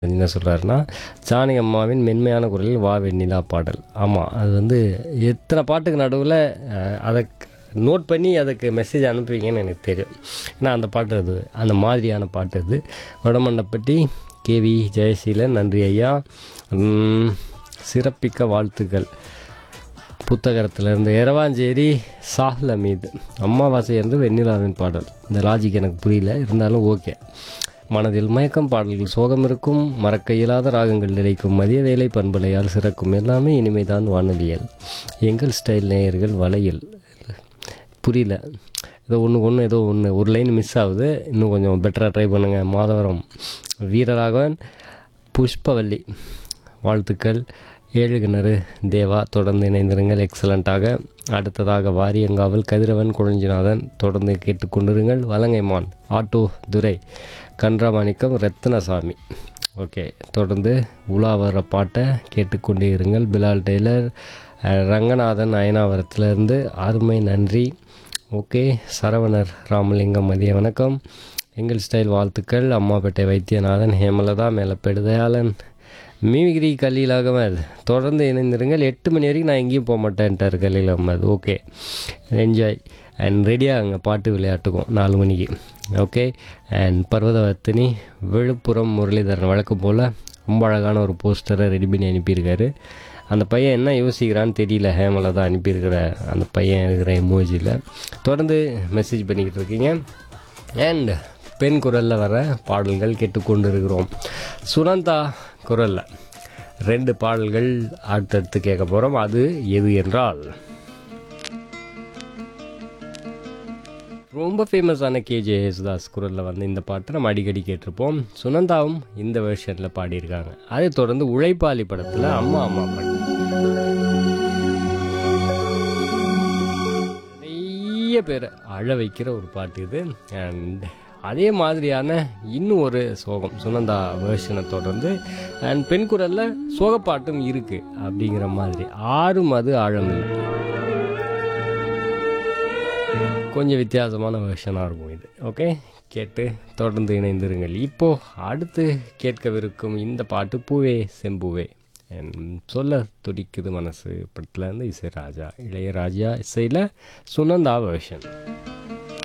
என்ன சொல்கிறாருன்னா ஜானகி அம்மாவின் மென்மையான குரலில் வா வெண்ணிலா பாடல் ஆமாம் அது வந்து எத்தனை பாட்டுக்கு நடுவில் அதை நோட் பண்ணி அதுக்கு மெசேஜ் அனுப்புவீங்கன்னு எனக்கு தெரியும் ஏன்னா அந்த பாட்டு அது அந்த மாதிரியான பாட்டு அது வடமண்டப்பட்டி கேவி ஜெயசீலன் நன்றி ஐயா உம், சிறப்பிக்க வாழ்த்துக்கள் புத்தகத்திலிருந்து எரவாஞ்சேரி சாஹில் மீது அம்மாவாசை இருந்து வெண்ணிலாவின் பாடல் இந்த லாஜிக் எனக்கு புரியல இருந்தாலும் ஓகே மனதில் மயக்கம் பாடல்கள் சோகம் இருக்கும் மறக்க இயலாத ராகங்கள் நிலைக்கும் மதிய வேலை பண்பலையால் சிறக்கும் எல்லாமே இனிமைதான் வானொலியல் எங்கள் ஸ்டைல் நேயர்கள் வலையில் புரியல ஏதோ ஒன்று ஒன்று ஏதோ ஒன்று ஒரு லைன் மிஸ் ஆகுது இன்னும் கொஞ்சம் பெட்டராக ட்ரை பண்ணுங்கள் மாதவரம் வீரராகவன் புஷ்பவல்லி வாழ்த்துக்கள் ஏழு கிணறு தேவா தொடர்ந்து இணைந்திருங்கள் எக்ஸலண்ட்டாக அடுத்ததாக வாரியங்காவல் கதிரவன் குழஞ்சிநாதன் தொடர்ந்து கேட்டுக்கொண்டிருங்கள் வலங்கைமான் ஆட்டோ துரை கன்றாமாணிக்கம் ரத்னசாமி ஓகே தொடர்ந்து உலா வர பாட்டை கேட்டுக்கொண்டே இருங்கள் பிலால் டெய்லர் அஹ், ரங்கநாதன் அயனாவரத்துலேருந்து அருமை நன்றி ஓகே சரவணர் ராமலிங்கம் மதிய வணக்கம் எங்கள் ஸ்டைல் வாழ்த்துக்கள் அம்மாப்பேட்டை வைத்தியநாதன் ஹேமலதா மேலப்பேடு தயாளன் மிமிகிரி கலீல் அகமது தொடர்ந்து இணைந்திருங்கள் எட்டு மணி வரைக்கும் நான் எங்கேயும் போக மாட்டேன்ட்டார் Khaleel Ahmed okay enjoy and ரெடியாகுங்க பாட்டு விளையாட்டுக்கும் நாலு மணிக்கு ஓகே அண்ட் பர்வதவர்த்தினி விழுப்புரம் முரளிதரன் வழக்கம் போல் ரொம்ப அழகான ஒரு போஸ்டரை ரெடி பண்ணி அனுப்பியிருக்காரு அந்த பையன் என்ன யோசிக்கிறான்னு தெரியல ஹேமலா தான் அனுப்பியிருக்கிற அந்த பையன் இருக்கிற எமோஜியில் தொடர்ந்து மெசேஜ் பண்ணிக்கிட்டு இருக்கீங்க அண்ட் பெண் குரலில் வர பாடல்கள் கேட்டுக்கொண்டு இருக்கிறோம் சுனந்தா குரலில் ரெண்டு பாடல்கள் அடுத்தடுத்து கேட்க போகிறோம் அது எது என்றால் ரொம்ப ஃபேமஸான கேஜே யேசுதாஸ் குரலில் வந்து இந்த பாட்டை நம்ம அடிக்கடி கேட்டிருப்போம் சுனந்தாவும் இந்த வெர்ஷனில் பாடியிருக்காங்க அதை தொடர்ந்து உழைப்பாளி படத்தில் அம்மா அம்மா பாட்டு நிறைய பேரை அழ வைக்கிற ஒரு பாட்டு இது அண்ட் அதே மாதிரியான இன்னும் ஒரு சோகம் சுனந்தா வேர்ஷனை தொடர்ந்து அண்ட் பெண் குரலில் சோகப்பாட்டும் இருக்குது அப்படிங்கிற மாதிரி ஆறும் அது ஆழம் இல்லை கொஞ்சம் வித்தியாசமான வெர்ஷனாக இருக்கும் இது ஓகே கேட்டு தொடர்ந்து இணைந்திருங்கள் இப்போது அடுத்து கேட்கவிருக்கும் இந்த பாட்டு பூவே செம்பூவே என் சொல்ல துடிக்குது மனசு படத்தில் இருந்து இசை ராஜா இளையராஜா இசையில் சுனந்தா வெர்ஷன்